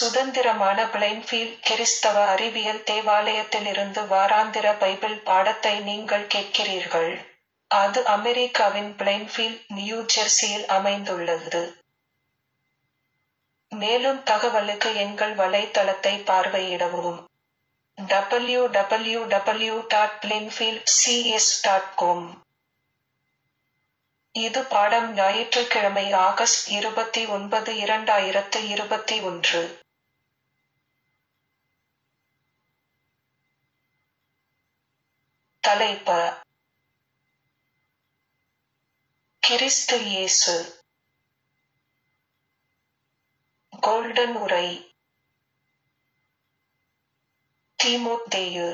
சுதந்திரமான பிளைன்ஃபீல்ட் கிறிஸ்தவ அறிவியல் தேவாலயத்திலிருந்து வாராந்திர பைபிள் பாடத்தை நீங்கள் கேட்கிறீர்கள். அது அமெரிக்காவின் பிளைன்ஃபீல்ட், நியூ ஜெர்சியில் அமைந்துள்ளது. மேலும் தகவலுக்கு எங்கள் வலைத்தளத்தை பார்வையிடவும். www.plainfieldcs.com இது பாடம் ஞாயிற்றுக்கிழமை ஆகஸ்ட் இருபத்தி ஒன்பது இரண்டாயிரத்து இருபத்தி ஒன்று. தலைப்ப கிறிஸ்து இயேசு கோல்டன் உரை தீமோத்தேயு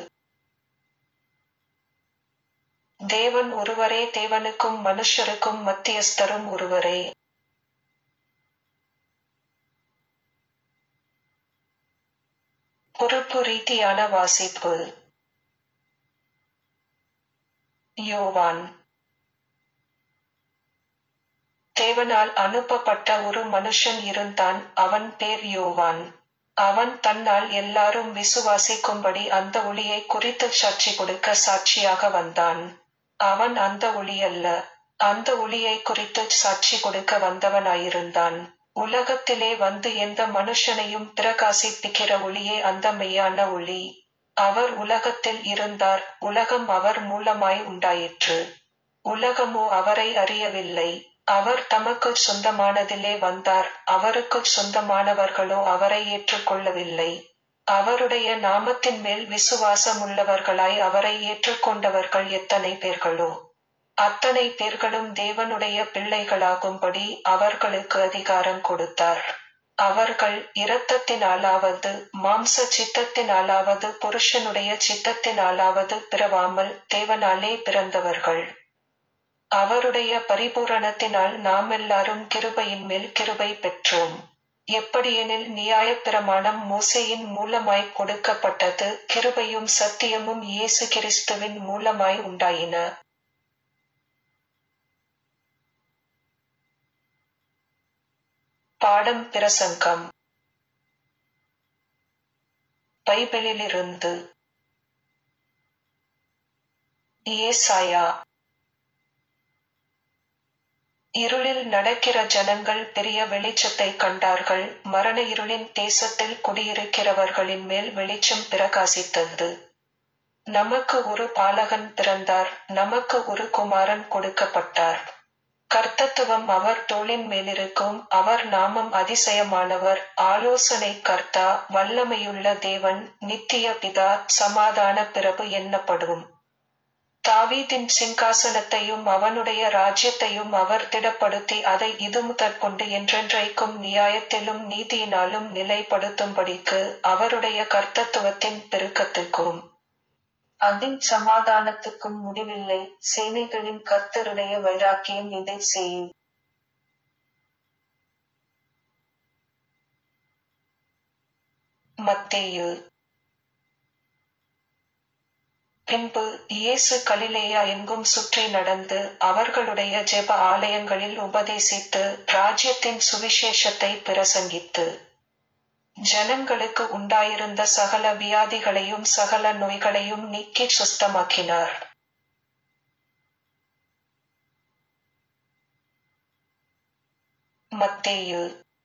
தேவன் ஒருவரே தேவனுக்கும் மனுஷருக்கும் மத்தியஸ்தரும் ஒருவரே. பொறுப்பு ரீதியான வாசிப்பு யோவான் தேவனால் அனுப்பப்பட்ட ஒரு மனுஷன் இருந்தான் அவன் பேர் யோவான். அவன் தன்னால் எல்லாரும் விசுவாசிக்கும்படி அந்த ஒளியை குறித்துச் சாட்சி கொடுக்க சாட்சியாக வந்தான். அவன் அந்த ஒளியல்ல. அந்த ஒளியை குறித்துச் சாட்சி கொடுக்க வந்தவனாயிருந்தான். உலகத்திலே வந்து எந்த மனுஷனையும் பிரகாசிப்பிக்கிற ஒளியே அந்த மெய்யான ஒளி. அவர் உலகத்தில் இருந்தார் உலகம் அவர் மூலமாய் உண்டாயிற்று. உலகமோ அவரை அறியவில்லை. அவர் தமக்குச் சொந்தமானதிலே வந்தார் அவருக்குச் சொந்தமானவர்களோ அவரை ஏற்றுக்கொள்ளவில்லை. அவருடைய நாமத்தின்மேல் விசுவாசமுள்ளவர்களாய் அவரை ஏற்றுக்கொண்டவர்கள் எத்தனை பேர்களோ. அத்தனை பேர்களும் தேவனுடைய பிள்ளைகளாகும்படி அவர்களுக்கு அதிகாரம் கொடுத்தார். அவர்கள் இரத்தத்தினாலாவது மாம்ச சித்தத்தினாலாவது புருஷனுடைய சித்தத்தினாலாவது பிறவாமல் தேவனாலே பிறந்தவர்கள். அவருடைய பரிபூரணத்தினால் நாமெல்லாரும் கிருபையின்மேல் கிருபை பெற்றோம். எப்படியெனில் நியாயப்பிரமாணம் மோசேயின் மூலமாய்க் கொடுக்கப்பட்டது கிருபையும் சத்தியமும் இயேசு கிறிஸ்துவின் மூலமாய் உண்டாயின. பாடம் பிரசங்கம் பைபிளிலிருந்து ஏசாயா இருளில் நடக்கிற ஜனங்கள் பெரிய வெளிச்சத்தைக் கண்டார்கள் மரண இருளின் தேசத்தில் குடியிருக்கிறவர்களின் மேல் வெளிச்சம் பிரகாசித்தது. நமக்கு ஒரு பாலகன் பிறந்தார் நமக்கு ஒரு குமாரன் கொடுக்கப்பட்டார். கர்த்தத்துவம் அவர் தோளின் மேலிருக்கும் அவர் நாமம் அதிசயமானவர் ஆலோசனைக் கர்த்தா வல்லமையுள்ள தேவன் நித்திய பிதா சமாதான பிரபு என்னப்படும். தாவீதின் சிங்காசனத்தையும் அவனுடைய ராஜ்யத்தையும் அவர் திடப்படுத்தி அதை இதுமுதற்கொண்டு என்றென்றைக்கும் நியாயத்திலும் நீதியினாலும் நிலைப்படுத்தும்படிக்கு அவருடைய கர்த்தத்துவத்தின் பெருக்கத்துக்கும் அதின் சமாதானத்துக்கும் முடிவில்லை சேனைகளின் கர்த்தருடைய வைராக்கியம் இதைச் செய்யும். மத்தேயு பின்பு இயேசு கலிலேயா எங்கும் சுற்றி நடந்து அவர்களுடைய ஜெப ஆலயங்களில் உபதேசித்து ராஜ்யத்தின் சுவிசேஷத்தை பிரசங்கித்து ஜனங்களுக்கு உண்டாயிருந்த சகல வியாதிகளையும் சகல நோய்களையும் நீக்கிச் சுஸ்தமாக்கினார். மத்தேயு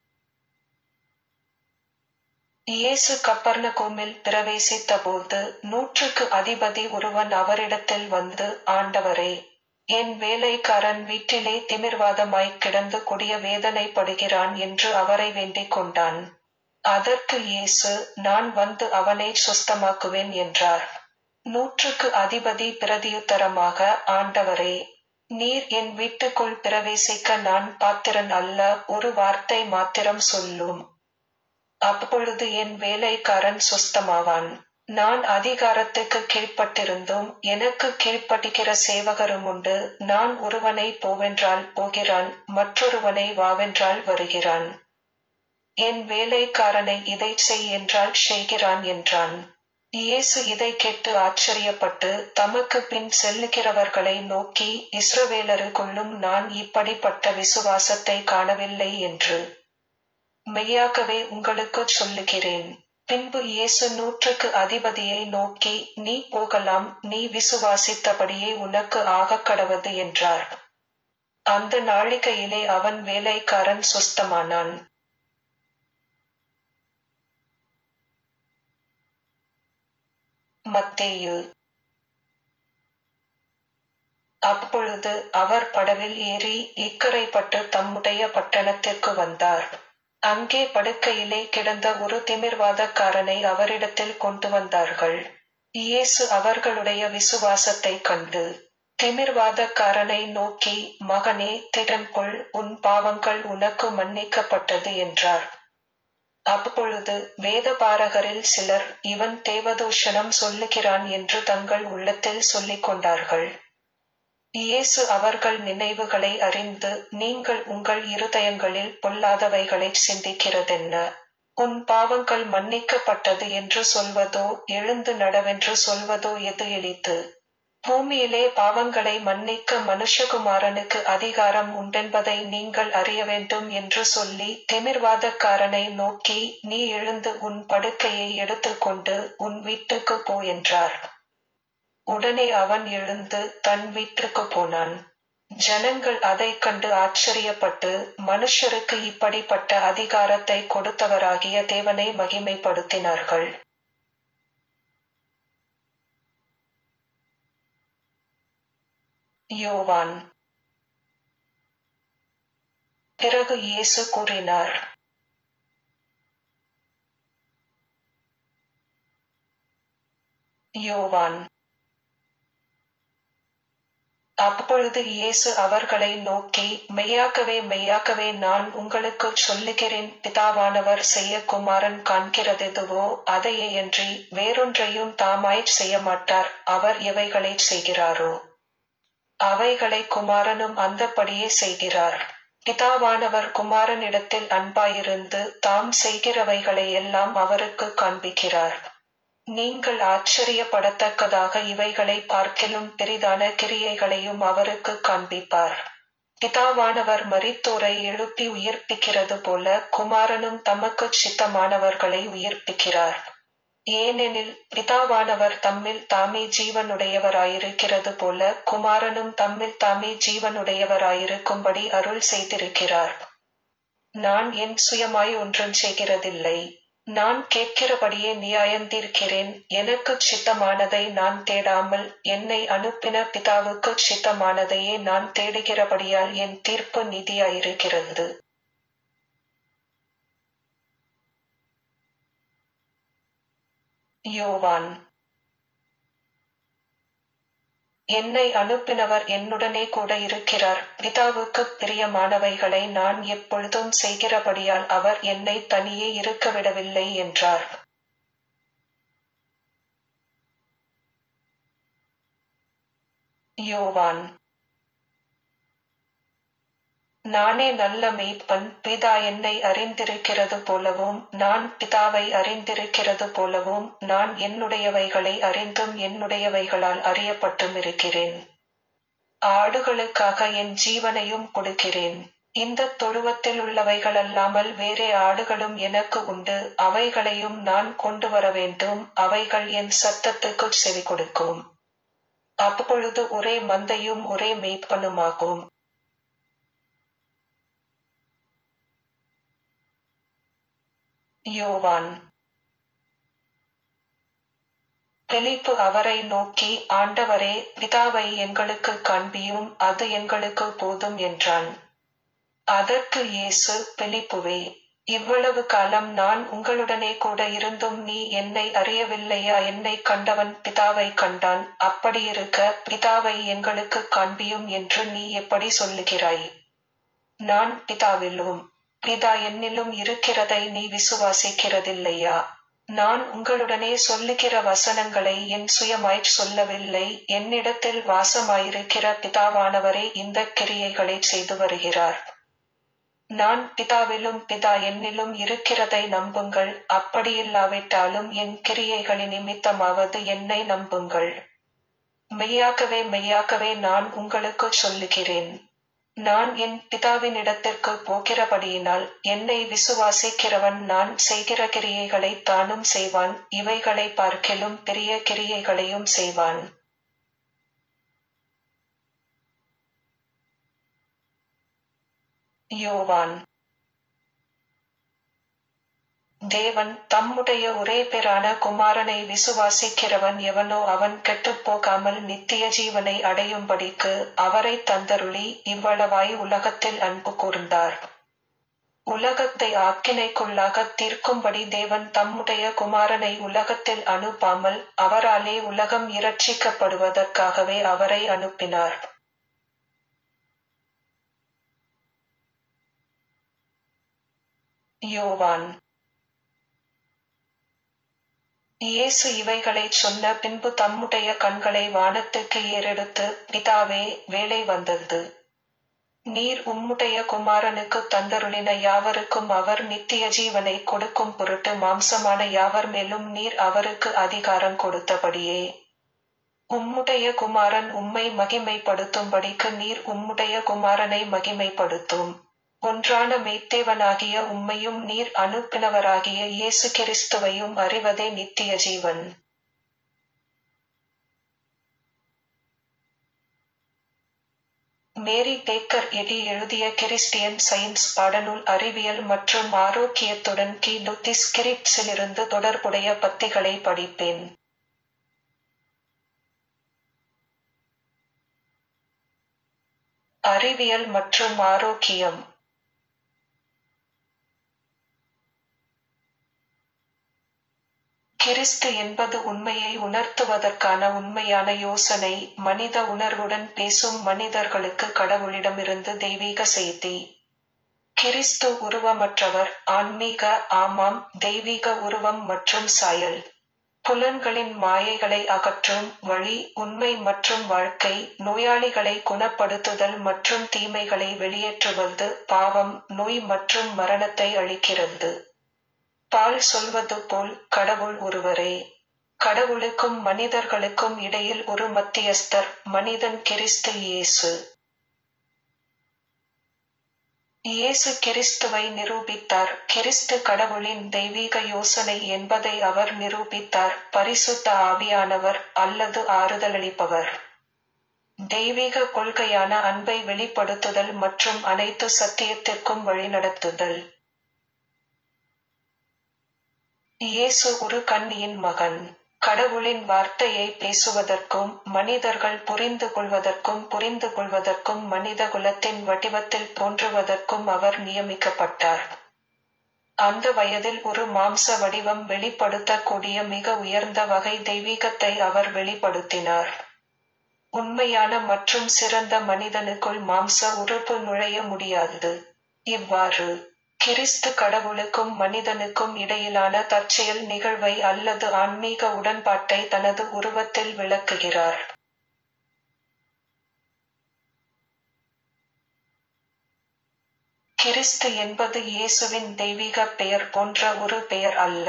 இயேசு கப்பர்நகூமில் பிரவேசித்தபோது நூற்றுக்கு அதிபதி ஒருவன் அவரிடத்தில் வந்து ஆண்டவரே என் வேலைக்காரன் வீட்டிலே திமிர்வாதமாய்க் கிடந்து கொடிய வேதனைப்படுகிறான் என்று அவரை வேண்டிக் கொண்டான். அதற்கு இயேசு நான் வந்து அவனைச் சுஸ்தமாக்குவேன் என்றார். நூற்றுக்கு அதிபதி பிரதியுத்தரமாக ஆண்டவரே நீர் என் வீட்டுக்குள் பிரவேசிக்க நான் பாத்திரன் அல்ல ஒரு வார்த்தை மாத்திரம் சொல்லும். அப்பொழுது என் வேலைக்காரன் சுஸ்தமாவான். நான் அதிகாரத்துக்கு கீழ்ப்பட்டிருந்தும் எனக்கு கீழ்ப்படிகிற சேவகருமுண்டு நான் ஒருவனை போவென்றால் போகிறான் மற்றொருவனை வாவென்றால் வருகிறான். என் வேலைக்காரனை இதைச் செய் என்றால் செய்கிறான் என்றான். இயேசு இதைக் கேட்டு ஆச்சரியப்பட்டு தமக்குப் பின் செல்லுகிறவர்களை நோக்கி இஸ்ரவேலருக்குள்ளும் நான் இப்படிப்பட்ட விசுவாசத்தை காணவில்லை என்று மெய்யாகவே உங்களுக்குச் சொல்லுகிறேன் பின்பு இயேசு நூற்றுக்கு அதிபதியை நோக்கி நீ போகலாம் நீ விசுவாசித்தபடியே உனக்கு ஆகக் கடவது என்றார் அந்த நாழிகையிலே அவன் வேலைக்காரன் சுஸ்தமானான் மத்தேயு அப்பொழுது அவர் படவில் ஏறி இக்கரைப்பட்டு தம்முடைய பட்டணத்திற்கு வந்தார் அங்கே படுக்கையிலே கிடந்த ஒரு திமிர்வாதக்காரனை அவரிடத்தில் கொண்டு வந்தார்கள் இயேசு அவர்களுடைய விசுவாசத்தைக் கண்டு திமிர்வாதக்காரனை நோக்கி மகனே திடன்கொள் உன் பாவங்கள் உனக்கு மன்னிக்கப்பட்டது என்றார் அப்பொழுது வேதபாரகரில் சிலர் இவன் தேவதூஷணம் சொல்லுகிறான் என்று தங்கள் உள்ளத்தில் சொல்லிக் கொண்டார்கள் இயேசு அவர்கள் நினைவுகளை அறிந்து நீங்கள் உங்கள் இருதயங்களில் பொல்லாதவைகளை சிந்திக்கிறதென்ன உன் பாவங்கள் மன்னிக்கப்பட்டது என்று சொல்வதோ எழுந்து நடவென்று சொல்வதோ எது எளித்து பூமியிலே பாவங்களை மன்னிக்க மனுஷகுமாரனுக்கு அதிகாரம் உண்டென்பதை நீங்கள் அறிய வேண்டும் என்று சொல்லி திமிர்வாதக்காரனை நோக்கி நீ எழுந்து உன் படுக்கையை எடுத்துக்கொண்டு உன் வீட்டுக்கு போ என்றார் உடனே அவன் எழுந்து தன் வீட்டுக்கு போனான் ஜனங்கள் அதைக் கண்டு ஆச்சரியப்பட்டு மனுஷருக்கு இப்படிப்பட்ட அதிகாரத்தை கொடுத்தவராகிய தேவனை மகிமைப்படுத்தினார்கள் யோவான் பிறகு இயேசு கூறினார் யோவான் அப்பொழுது இயேசு அவர்களை நோக்கி மெய்யாகவே மெய்யாகவே நான் உங்களுக்கு சொல்லுகிறேன் பிதாவானவர் செய்ய குமாரன் காண்கிறதெதுவோ அதையே அன்றி வேறொன்றையும் தாமாய் செய்ய மாட்டார் அவர் எவைகளை செய்கிறாரோ அவைகளை குமாரனும் அந்தப்படியே செய்கிறார் பிதாவானவர் குமாரனிடத்தில் அன்பாயிருந்து தாம் செய்கிறவைகளை எல்லாம் அவருக்கு காண்பிக்கிறார் நீங்கள் ஆச்சரியப்படத்தக்கதாக இவைகளை பார்க்கிலும் பெரிதான கிரியைகளையும் அவருக்கு காண்பிப்பார் பிதாவானவர் மரித்தோரை எழுப்பி உயிர்ப்பிக்கிறது போல குமாரனும் தமக்கு சித்தமானவர்களை உயிர்ப்பிக்கிறார் ஏனெனில் பிதாவானவர் தம்மில் தாமே ஜீவனுடையவராயிருக்கிறது போல குமாரனும் தம்மில் தாமே ஜீவனுடையவராயிருக்கும்படி அருள் செய்திருக்கிறார் நான் என் சுயமாய் ஒன்றும் செய்கிறதில்லை நான் கேட்கிறபடியே நியாயந்தீர்க்கிறேன் எனக்கு சித்தமானதை நான் தேடாமல் என்னை அனுப்பின பிதாவுக்கு சித்தமானதையே நான் தேடுகிறபடியால் என் தீர்ப்பு நீதியாயிருக்கிறது யோவான் என்னை அனுப்பினவர் என்னுடனே கூட இருக்கிறார் பிதாவுக்கு பிரியமானவைகளை நான் எப்பொழுதும் செய்கிறபடியால் அவர் என்னை தனியே இருக்க விடவில்லை என்றார் யோவான் நானே நல்ல மெய்ப்பன் பிதா என்னை அறிந்திருக்கிறது போலவும் நான் பிதாவை அறிந்திருக்கிறது போலவும் நான் என்னுடையவைகளை அறிந்தும் என்னுடையவைகளால் அறியப்பட்டும் இருக்கிறேன் ஆடுகளுக்காக என் ஜீவனையும் கொடுக்கிறேன் இந்த தொழுவத்தில் உள்ளவைகள் அல்லாமல் வேறே ஆடுகளும் எனக்கு உண்டு அவைகளையும் நான் கொண்டு வர வேண்டும் அவைகள் என் சத்தத்துக்கு செவி கொடுக்கும் அப்பொழுது ஒரே மந்தையும் ஒரே மெய்ப்பனுமாகும் யோவான் பிலிப்பு அவரை நோக்கி ஆண்டவரே பிதாவை எங்களுக்கு காண்பியும் அது எங்களுக்கு போதும் என்றான் அதற்கு இயேசு பிலிப்புவே இவ்வளவு காலம் நான் உங்களுடனே கூட இருந்தும் நீ என்னை அறியவில்லையா என்னை கண்டவன் பிதாவை கண்டான் அப்படியிருக்க பிதாவை எங்களுக்கு காண்பியும் என்று நீ எப்படி சொல்லுகிறாய் நான் பிதாவிலும் பிதா என்னிலும் இருக்கிறதை நீ விசுவாசிக்கிறதில்லையா நான் உங்களுடனே சொல்லுகிற வசனங்களை என் சுயமாய்ச் சொல்லவில்லை என்னிடத்தில் வாசமாயிருக்கிற பிதாவானவரே இந்த கிரியைகளை செய்து வருகிறார் நான் பிதாவிலும் பிதா என்னிலும் இருக்கிறதை நம்புங்கள் அப்படியில்லாவிட்டாலும் என் கிரியைகளின் நிமித்தமாவது என்னை நம்புங்கள் மெய்யாகவே மெய்யாகவே நான் உங்களுக்கு சொல்லுகிறேன் நான் என் பிதாவினிடத்திற்கு போகிறபடியினால் என்னை விசுவாசிக்கிறவன் நான் செய்கிற கிரியைகளை தானும் செய்வான் இவைகளை பார்க்கிலும் பெரிய கிரியைகளையும் செய்வான் யோவான் தேவன் தம்முடைய ஒரே பேரான குமாரனை விசுவாசிக்கிறவன் எவனோ அவன் கெட்டுப் போகாமல் நித்திய ஜீவனை அடையும்படிக்கு அவரை தந்தருளி இவ்வளவாய் உலகத்தில் அன்பு கூர்ந்தார் உலகத்தை ஆக்கினைக்குள்ளாக தீர்க்கும்படி தேவன் தம்முடைய குமாரனை உலகத்தில் அனுப்பாமல் அவராலே உலகம் இரட்சிக்கப்படுவதற்காகவே அவரை அனுப்பினார் யோவான் இயேசு இவைகளைச் சொன்ன பின்பு தம்முடைய கண்களை வானத்துக்கு ஏறெடுத்து பிதாவே வேலை வந்தது நீர் உம்முடைய குமாரனுக்கு தந்தருளின யாவருக்கும் அவர் நித்திய ஜீவனை கொடுக்கும் பொருட்டு மாம்சமான யாவர் மேலும் நீர் அவருக்கு அதிகாரம் கொடுத்தபடியே உம்முடைய குமாரன் உம்மை மகிமைப்படுத்தும்படிக்கு நீர் உம்முடைய குமாரனை மகிமைப்படுத்தும் ஒன்றான மெய்த்தேவனாகிய உம்மையும் நீர் அனுப்பினவராகிய இயேசு கிறிஸ்துவையும் அறிவதே நித்திய ஜீவன் மேரி பேக்கர் எடி எழுதிய கிறிஸ்டியன் சயின்ஸ் பாடநூல் அறிவியல் மற்றும் ஆரோக்கியத்துடன் கி டுத்தி ஸ்கிரிப்ட்ஸிலிருந்து தொடர்புடைய பத்திகளை படிப்பேன் அறிவியல் மற்றும் ஆரோக்கியம் கிறிஸ்து என்பது உண்மையை உணர்த்துவதற்கான உண்மையான யோசனை மனித உணர்வுடன் பேசும் மனிதர்களுக்கு கடவுளிடமிருந்து தெய்வீக செய்தி கிறிஸ்து உருவமற்றவர் ஆன்மீக ஆமாம் தெய்வீக உருவம் மற்றும் சாயல் புலன்களின் மாயைகளை அகற்றும் வழி உண்மை மற்றும் வாழ்க்கை நோயாளிகளை குணப்படுத்துதல் மற்றும் தீமைகளை வெளியேற்றுவது பாவம் நோய் மற்றும் மரணத்தை அளிக்கிறது பால் சொல்வது போல் கடவுள் ஒருவரே கடவுளுக்கும் மனிதர்களுக்கும் இடையில் ஒரு மத்தியஸ்தர் மனிதன் கிறிஸ்து இயேசு இயேசு கிறிஸ்துவை நிரூபித்தார் கிறிஸ்து கடவுளின் தெய்வீக யோசனை என்பதை அவர் நிரூபித்தார் பரிசுத்த ஆவியானவர் அல்லது ஆறுதலளிப்பவர் தெய்வீக கொள்கையான அன்பை வெளிப்படுத்துதல் மற்றும் அனைத்து சத்தியத்திற்கும் வழிநடத்துதல் இயேசு ஒரு கன்னியின் மகன் கடவுளின் வார்த்தையை பேசுவதற்கும் மனிதர்கள் புரிந்து கொள்வதற்கும் புரிந்து கொள்வதற்கும் மனித குலத்தின் வடிவத்தில் தோன்றுவதற்கும் அவர் நியமிக்கப்பட்டார் அந்த வயதில் ஒரு மாம்ச வடிவம் வெளிப்படுத்தக்கூடிய மிக உயர்ந்த வகை தெய்வீகத்தை அவர் வெளிப்படுத்தினார் உண்மையான மற்றும் சிறந்த மனிதனுக்குள் மாம்ச உறுப்பு நுழைய முடியாது இவ்வாறு கிறிஸ்து கடவுளுக்கும் மனிதனுக்கும் இடையிலான தற்செயல் நிகழ்வை அல்லது ஆன்மீக உடன்பாட்டை தனது உருவத்தில் விளக்குகிறார் கிறிஸ்து என்பது இயேசுவின் தெய்வீக பெயர் போன்ற ஒரு பெயர் அல்ல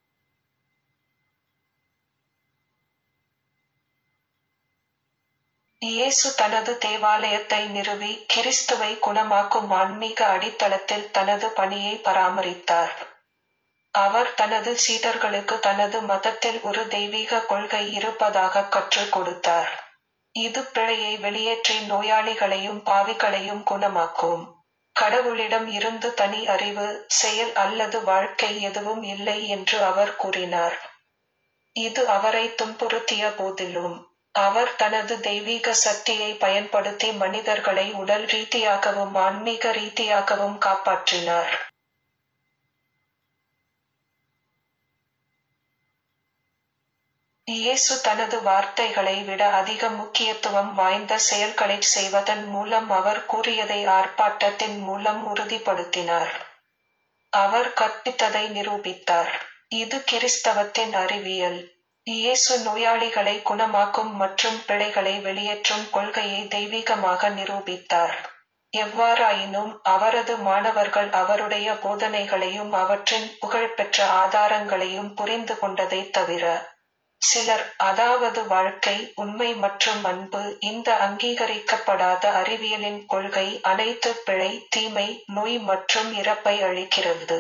இயேசு தனது தேவாலயத்தை நிறுவி கிறிஸ்துவை குணமாக்கும் ஆன்மீக அடித்தளத்தில் தனது பணியை பராமரித்தார் அவர் தனது சீடர்களுக்கு தனது மதத்தில் ஒரு தெய்வீக கொள்கை இருப்பதாக கற்றுக் கொடுத்தார் இது பிழையை வெளியேற்றி நோயாளிகளையும் பாவிகளையும் குணமாக்கும் கடவுளிடம் இருந்து தனி அறிவு செயல் அல்லது வாழ்க்கை எதுவும் இல்லை என்று அவர் கூறினார் இது அவரை துன்புறுத்திய போதிலும் அவர் தனது தெய்வீக சக்தியை பயன்படுத்தி மனிதர்களை உடல் ரீதியாகவும் ஆன்மீக ரீதியாகவும் காப்பாற்றினார் இயேசு தனது வார்த்தைகளை விட அதிக முக்கியத்துவம் வாய்ந்த செயல்களை செய்வதன் மூலம் அவர் கூறியதை ஆர்ப்பாட்டத்தின் மூலம் உறுதிப்படுத்தினார் அவர் கற்பித்ததை நிரூபித்தார் இது கிறிஸ்தவத்தின் அறிவியல் இயேசு நோயாளிகளை குணமாக்கும் மற்றும் பிழைகளை வெளியேற்றும் கொள்கையை தெய்வீகமாக நிரூபித்தார் எவ்வாறாயினும் அவரது மாணவர்கள் அவருடைய போதனைகளையும் அவற்றின் புகழ்பெற்ற ஆதாரங்களையும் புரிந்து கொண்டதை தவிர சிலர் அதாவது வாழ்க்கை உண்மை மற்றும் அன்பு இந்த அங்கீகரிக்கப்படாத அறிவியலின் கொள்கை அனைத்து பிழை தீமை நோய் மற்றும் இறப்பை அழிக்கிறது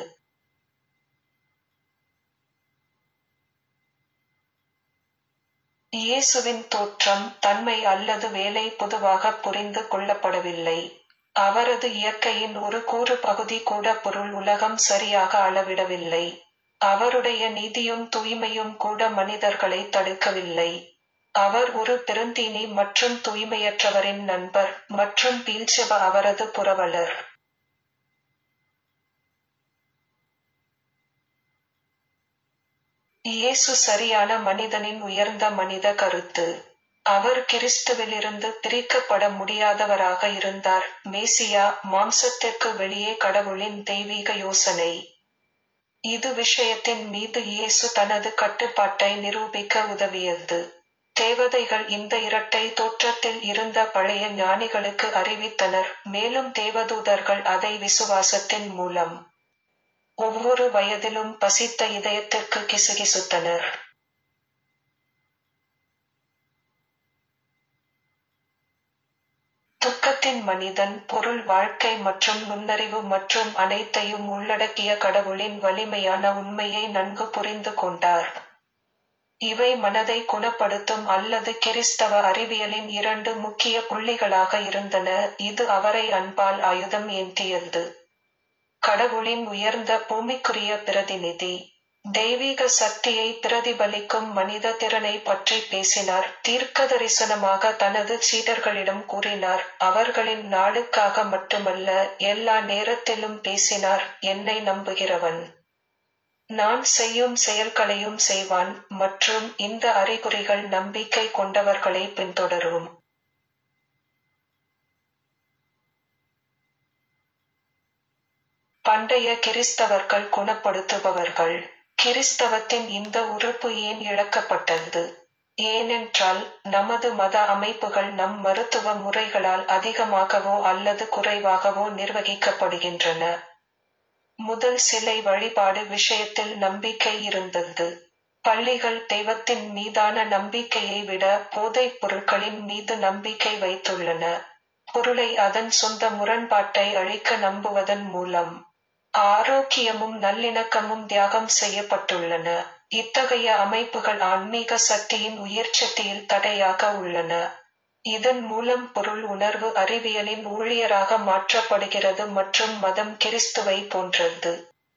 இயேசுவின் தோற்றம் தன்மை அல்லது வேலை பொதுவாக புரிந்து கொள்ளப்படவில்லை அவரது இயற்கையின் ஒரு கூறு பகுதி கூட பொருள் உலகம் சரியாக அளவிடவில்லை அவருடைய நீதியும் தூய்மையும் கூட மனிதர்களை தடுக்கவில்லை அவர் ஒரு பெருந்தீனி மற்றும் தூய்மையற்றவரின் நண்பர் மற்றும் பீல்செப அவரது புரவலர் இயேசு சரியான மனிதனின் உயர்ந்த மனித கருத்து அவர் கிறிஸ்துவிலிருந்து பிரிக்கப்பட முடியாதவராக இருந்தார் மேசியா மாம்சத்திற்கு வெளியே கடவுளின் தெய்வீக யோசனை இது விஷயத்தின் மீது இயேசு தனது கட்டுப்பாட்டை நிரூபிக்க உதவியது தேவதைகள் இந்த இரட்டை தோற்றத்தில் இருந்த பழைய ஞானிகளுக்கு அறிவித்தனர் மேலும் தேவதூதர்கள் அதை விசுவாசத்தின் மூலம் ஒவ்வொரு வயதிலும் பசித்த இதயத்திற்கு கிசுகிசுத்தனர் துக்கத்தின் மனிதன் பொருள் வாழ்க்கை மற்றும் நுண்ணறிவு மற்றும் அனைத்தையும் உள்ளடக்கிய கடவுளின் வலிமையான உண்மையை நன்கு புரிந்து கொண்டார் இவை மனதை குணப்படுத்தும் அல்லது கிறிஸ்தவ அறிவியலின் இரண்டு முக்கிய புள்ளிகளாக இருந்தன இது அவரை அன்பால் ஆயுதம் ஏந்தியது கடவுளின் உயர்ந்த பூமிக்குரிய பிரதிநிதி தெய்வீக சக்தியை பிரதிபலிக்கும் மனித திறனை பற்றி பேசினார் தீர்க்க தரிசனமாக தனது சீடர்களிடம் கூறினார் அவர்களின் நாளுக்காக மட்டுமல்ல எல்லா நேரத்திலும் பேசினார் என்னை நம்புகிறவன் நான் செய்யும் செயல்களையும் செய்வான் மற்றும் இந்த அறிகுறிகள் நம்பிக்கை கொண்டவர்களை பின்தொடரும் பண்டைய கிறிஸ்தவர்கள் குணப்படுத்துபவர்கள் கிறிஸ்தவத்தின் இந்த உறுப்பு ஏன் இழக்கப்பட்டது ஏனென்றால் நமது மத அமைப்புகள் நம் மருத்துவ முறைகளால் அதிகமாகவோ அல்லது குறைவாகவோ நிர்வகிக்கப்படுகின்றன முதல் சிலை வழிபாடு விஷயத்தில் நம்பிக்கை இருந்தது பள்ளிகள் தெய்வத்தின் மீதான நம்பிக்கையை விட போதைப் பொருட்களின் மீது நம்பிக்கை வைத்துள்ளன பொருளை அதன் சொந்த முரண்பாட்டை அழிக்க நம்புவதன் மூலம் ஆரோக்கியமும் நல்லிணக்கமும் தியாகம் செய்யப்பட்டுள்ளன இத்தகைய அமைப்புகள் ஆன்மீக சக்தியின் உயிர்ச்சக்தியில் தடையாக உள்ளன இதன் மூலம் பொருள் உணர்வு அறிவியலின் ஊழியராக மாற்றப்படுகிறது மற்றும் மதம் கிறிஸ்துவை போன்றது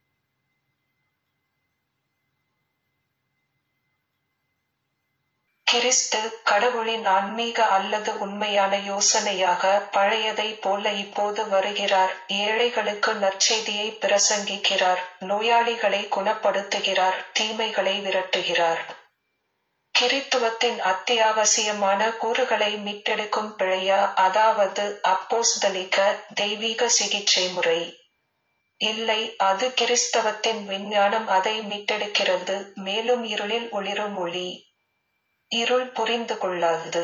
கிறிஸ்து கடவுளின் ஆன்மீக அல்லது உண்மையான யோசனையாக பழையதை போல இப்போது வருகிறார் ஏழைகளுக்கு நற்செய்தியை பிரசங்கிக்கிறார் நோயாளிகளை குணப்படுத்துகிறார் தீமைகளை விரட்டுகிறார் கிறித்துவத்தின் அத்தியாவசியமான கூறுகளை மீட்டெடுக்கும் பிழையா அதாவது அப்போஸ்தலிக்க தெய்வீக சிகிச்சை முறை இல்லை அது கிறிஸ்தவத்தின் விஞ்ஞானம் அதை மீட்டெடுக்கிறது மேலும் இருளில் ஒளிரும் ஒளி இருள் புரிந்து கொள்ளாதது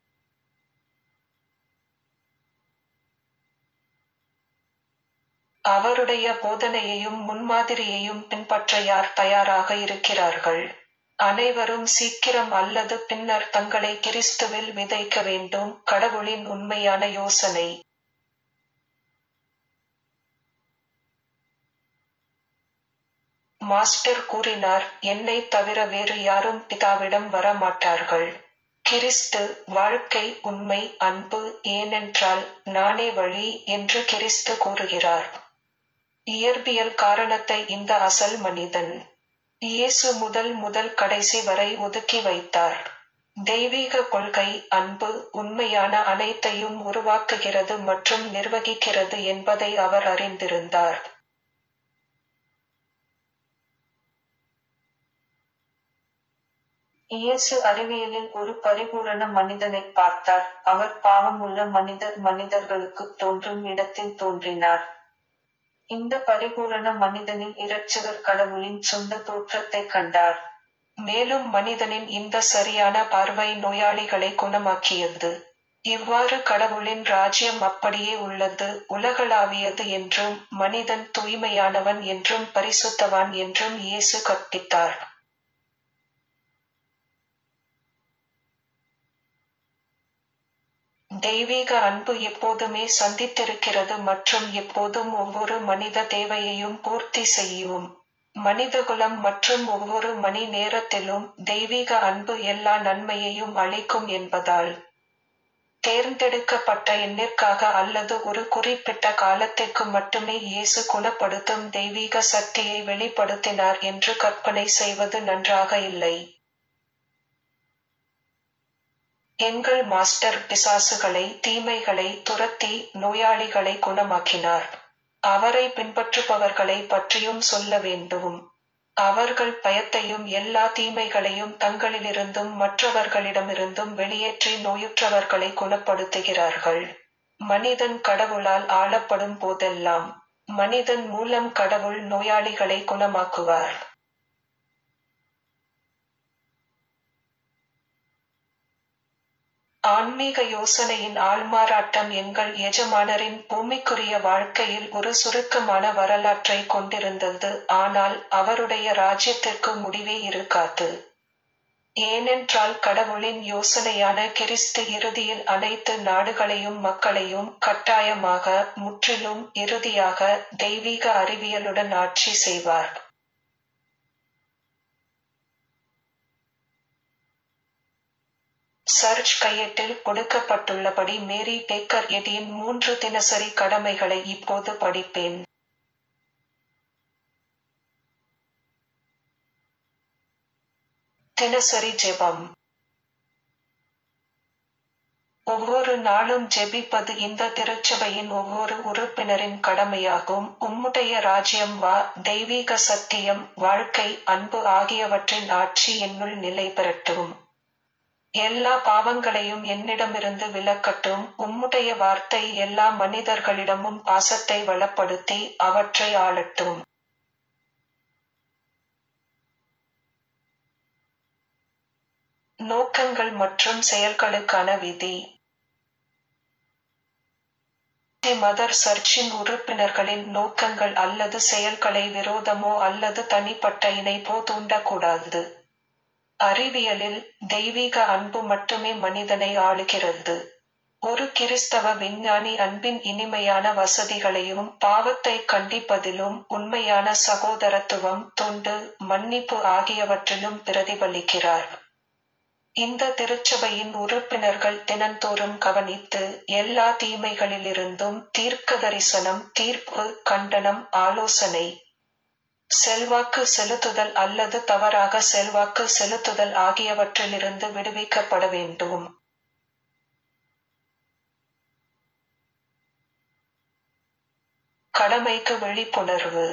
அவருடைய போதனையையும் முன்மாதிரியையும் பின்பற்ற யார் தயாராக இருக்கிறார்கள் அனைவரும் சீக்கிரம் அல்லது பின்னர் தங்களை கிறிஸ்துவில் விதைக்க வேண்டும் கடவுளின் உண்மையான யோசனை மாஸ்டர் கூறினார் என்னை தவிர வேறு யாரும் பிதாவிடம் வர மாட்டார்கள் கிறிஸ்து வாழ்க்கை உண்மை அன்பு ஏனென்றால் நானே வழி என்று கிறிஸ்து கூறுகிறார் இயற்பியல் காரணத்தை இந்த அசல் மனிதன் இயேசு முதல் முதல் கடைசி வரை ஒதுக்கி வைத்தார் தெய்வீக கொள்கை அன்பு உண்மையான அனைத்தையும் உருவாக்குகிறது மற்றும் நிர்வகிக்கிறது என்பதை அவர் அறிந்திருந்தார் இயேசு அறிவியலில் ஒரு பரிபூரண மனிதனை பார்த்தார் அவர் பாவம் உள்ள மனிதர் மனிதர்களுக்கு தோன்றும் இடத்தில் தோன்றினார் இந்த பரிபூரண மனிதனின் இரட்சகர் கடவுளின் சொந்த தோற்றத்தை கண்டார் மேலும் மனிதனின் இந்த சரியான பார்வை நோயாளிகளை குணமாக்கியது இவ்வாறு கடவுளின் ராஜ்யம் அப்படியே உள்ளது உலகளாவியது என்றும் மனிதன் தூய்மையானவன் என்றும் பரிசுத்தவான் என்றும் இயேசு கற்பித்தார் தெய்வீக அன்பு எப்போதுமே சந்தித்திருக்கிறது மற்றும் எப்போதும் ஒவ்வொரு மனித தேவையையும் பூர்த்தி செய்யும் மனிதகுலம் மற்றும் ஒவ்வொரு மணி நேரத்திலும் தெய்வீக அன்பு எல்லா நன்மையையும் அளிக்கும் என்பதால் தேர்ந்தெடுக்கப்பட்ட எண்ணிற்காக அல்லது ஒரு குறிப்பிட்ட காலத்திற்கு மட்டுமே இயேசு குணப்படுத்தும் தெய்வீக சக்தியை வெளிப்படுத்தினார் என்று கற்பனை செய்வது நன்றாக இல்லை எங்கள் மாஸ்டர் பிசாசுகளை தீமைகளை துரத்தி நோயாளிகளை குணமாக்கினார் அவரை பின்பற்றுபவர்களை பற்றியும் சொல்ல வேண்டும் அவர்கள் பயத்தையும் எல்லா தீமைகளையும் தங்களிலிருந்தும் மற்றவர்களிடமிருந்தும் வெளியேற்றி நோயுற்றவர்களை குணப்படுத்துகிறார்கள் மனிதன் கடவுளால் ஆளப்படும் போதெல்லாம் மனிதன் மூலம் கடவுள் நோயாளிகளை குணமாக்குவார் ஆன்மீக யோசனையின் ஆள்மாறாட்டம் எங்கள் எஜமானரின் பூமிக்குரிய வாழ்க்கையில் ஒரு சுருக்கமான வரலாற்றை கொண்டிருந்தது ஆனால் அவருடைய ராஜ்யத்திற்கு முடிவே இருக்காது ஏனென்றால் கடவுளின் யோசனையான கிறிஸ்து இறுதியில் அனைத்து நாடுகளையும் மக்களையும் கட்டாயமாக முற்றிலும் இறுதியாக தெய்வீக அறிவியலுடன் ஆட்சி செய்வார் சர்ச் கையேட்டில் கொடுக்கப்பட்டுள்ளபடி மேரி பேக்கர் எடியின் மூன்று தினசரி கடமைகளை இப்போது படிப்பேன் தினசரி ஜெபம் ஒவ்வொரு நாளும் ஜெபிப்பது இந்த திருச்சபையின் ஒவ்வொரு உறுப்பினரின் கடமையாகும் உம்முடைய ராஜ்யம் வா தெய்வீக சத்தியம் வாழ்க்கை அன்பு ஆகியவற்றின் ஆட்சி என்னுள் நிலை பெறட்டும் எல்லா பாவங்களையும் என்னிடமிருந்து விலக்கட்டும் உம்முடைய வார்த்தை எல்லா மனிதர்களிடமும் பாசத்தை வளப்படுத்தி அவற்றை ஆளட்டும் நோக்கங்கள் மற்றும் செயல்களுக்கான விதி மதர் சர்ச்சின் உறுப்பினர்களின் நோக்கங்கள் அல்லது செயல்களை விரோதமோ அல்லது தனிப்பட்ட இணைப்போ தூண்டக்கூடாது அறிவியலில் தெய்வீக அன்பு மட்டுமே மனிதனை ஆளுகிறது ஒரு கிறிஸ்தவ விஞ்ஞானி அன்பின் இனிமையான வசதிகளையும் பாவத்தை கண்டிப்பதிலும் உண்மையான சகோதரத்துவம் தொண்டு மன்னிப்பு ஆகியவற்றிலும் பிரதிபலிக்கிறார் இந்த திருச்சபையின் உறுப்பினர்கள் தினந்தோறும் கவனித்து எல்லா தீமைகளிலிருந்தும் தீர்க்க தரிசனம் தீர்ப்பு கண்டனம் ஆலோசனை செல்வாக்கு செலுத்துதல் அல்லது தவறாக செல்வாக்கு செலுத்துதல் ஆகியவற்றிலிருந்து விடுவிக்கப்பட வேண்டும் கடமைக்கு விழிப்புணர்வு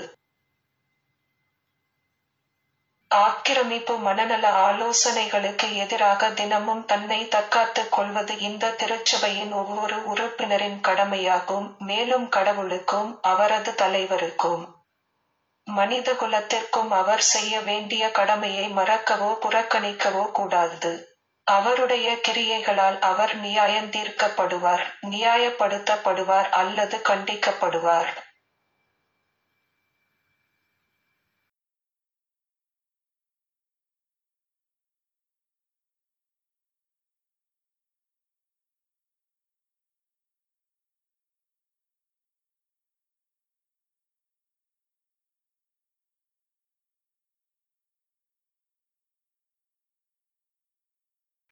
ஆக்கிரமிப்பு மனநல ஆலோசனைகளுக்கு எதிராக தினமும் தன்னை தற்காத்துக் கொள்வது இந்த திருச்சபையின் ஒவ்வொரு உறுப்பினரின் கடமையாகும் மேலும் கடவுளுக்கும் அவரது தலைவருக்கும் மனித குலத்திற்கும் அவர் செய்ய வேண்டிய கடமையை மறக்கவோ புறக்கணிக்கவோ கூடாது அவருடைய கிரியைகளால் அவர் நியாயந்தீர்க்கப்படுவார் நியாயப்படுத்தப்படுவார் அல்லது கண்டிக்கப்படுவார்